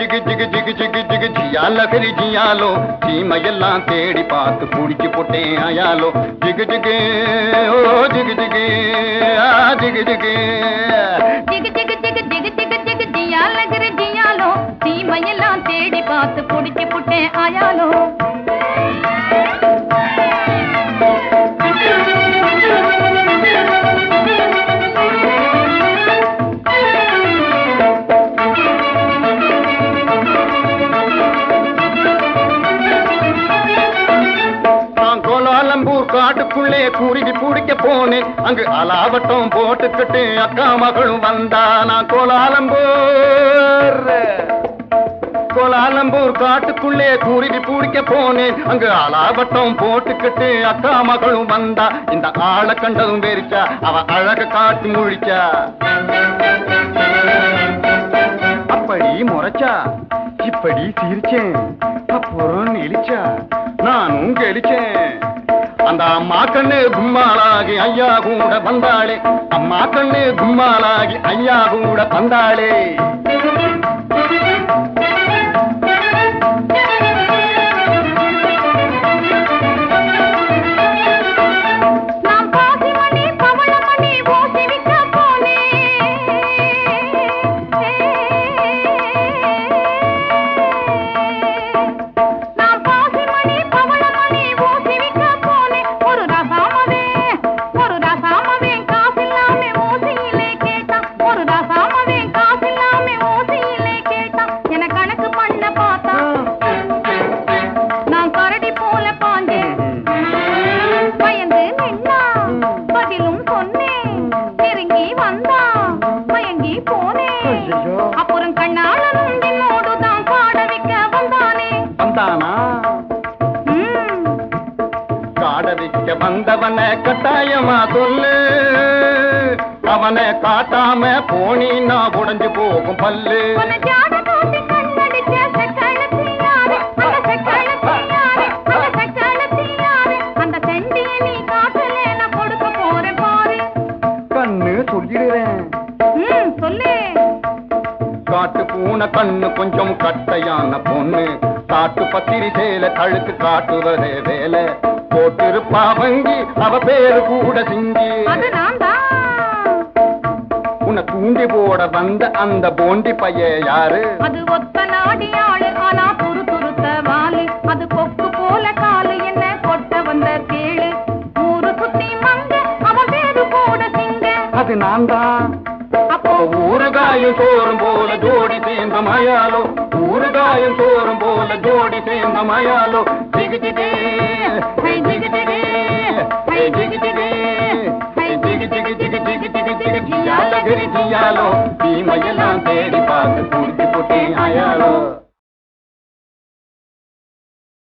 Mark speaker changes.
Speaker 1: ஜிகு ஜிகு ஜிகு ஜிகு ஜிகு ஜியால கரி ஜியாலோ சீமையெல்லாம் தேடி பார்த்து குடிச்சு போட்டேன் ஆயாலோ ஜிகு ஜிகு ஓ ஜிகு ஜிகு ஆ ஜிகு ஜிகு
Speaker 2: ஜிகு ஜிகு ஜிகு ஜிகு ஜிகு ஜிகு ஜியாலகிற ஜியாலோ சீமையெல்லாம் தேடி பார்த்து புடிச்சு புட்டேன் ஆயாலோ
Speaker 1: நான் கோலாலம்பூர் காட்டுக்குள்ளே குருவி பிடிக்க போனேன் அங்கு அலாவட்டம் போட்டுக்கிட்டு அக்கா மகளும் வந்தா நான் கோலாலம்பூர் கோலாலம்பூர் காட்டுக்குள்ளே குருவி பிடிக்க போனேன் அங்கு அலாவட்டம் போட்டுக்கிட்டு அக்கா மகளும் வந்தா இந்த ஆளை கண்டதும் வெறிச்சா அவ அழக காட்டி முழிச்சா அப்படி முறைச்சா இப்படி சிரிச்சேன் அப்புறம் நெளிச்சா நானும் கெளிச்சேன் அந்த அம்மா கண்ணு கும்மாளாகி ஐயா கூட வந்தாளே அம்மா கண்ணு கும்மாளாகி ஐயா கூட வந்தாளே
Speaker 2: நான் பாசிமணி பவளமணி ஓசி விற்க போனேன் நான் பாசிமணி பவளமணி ஓசி விற்க போனேன் ஒரு ரசாமவே ஒரு ரசாமவே காசில்லாம ஓசியிலே கேட்டான் ஒரு ரசாமவே காசில்லாம ஓசியிலே கேட்டான் என கணக்கு பண்ண பார்த்தா நான் கரடி போல பாஞ்சேன் பயந்து நின்னா பதிலும் சொன்னேன் நெருங்கி வந்தா மயங்கி போனேன்
Speaker 1: ஐயையோ.
Speaker 2: அப்புறம் கண்ணாளனும் என்னோடு தான் பாட வைக்க வந்தானே
Speaker 1: வந்தானா
Speaker 2: ம்,
Speaker 1: காட வைக்க வந்தவன கட்டாயமா சொல்லு அவனை காட்டாம போனீன்னா உடைஞ்சு போகும் பல்லு
Speaker 2: உன்னை ஜாட காட்டி கண்ணடிச்ச செக்களத்தியாரே, அந்த செக்களத்தியாரே, அந்த செக்களத்தியாரே, அந்த செண்டியை நீ காட்டலே நான் கொடுக்க போறேன் பாரு
Speaker 1: கண்ணு சொல்லிடுறேன்
Speaker 2: ம், சொல்லு
Speaker 1: காட்டு பூனை கண்ணு கொஞ்சம் கட்டையான பொண்ணு காட்டு பத்திரி சேல கழுத்து காட்டுவதே வேலை போட்டிருப்பா வங்கி அவ பேரு கூட சிங்கி
Speaker 2: அது நான் தான்
Speaker 1: உன்னை தூண்டி போட வந்த அந்த போண்டி பைய யாரு
Speaker 2: அது ஒத்த நாடியாளு ஆனா துரு துருத்த வாலு அது கொக்கு போல காலு என்ன கொட்ட வந்த கேளு ஊரு சுத்தி மங்க அவன் பேரு போட சிங்க
Speaker 1: அது நான் தான்
Speaker 2: அப்போ
Speaker 1: ஊறுகாயும் சோறும் போல ஜோடி சேர்ந்த மயாலோ ஊறுகாயும் சோறும் போல ஜோடி சேர்ந்த மயாலோ ஜிகு ஜிகு ஹை ஜிகு ஜிகு ஹை ஜிகு ஜிகு ஹை ஜிகு ஜிகு ஜிகு ஜிகு ஜிகு ஜிகு ஜியால கிரி ஜியாலோ தீமையெல்லாம் தேடி பார்த்து குடிச்சு போட்டேன் ஆயாலோ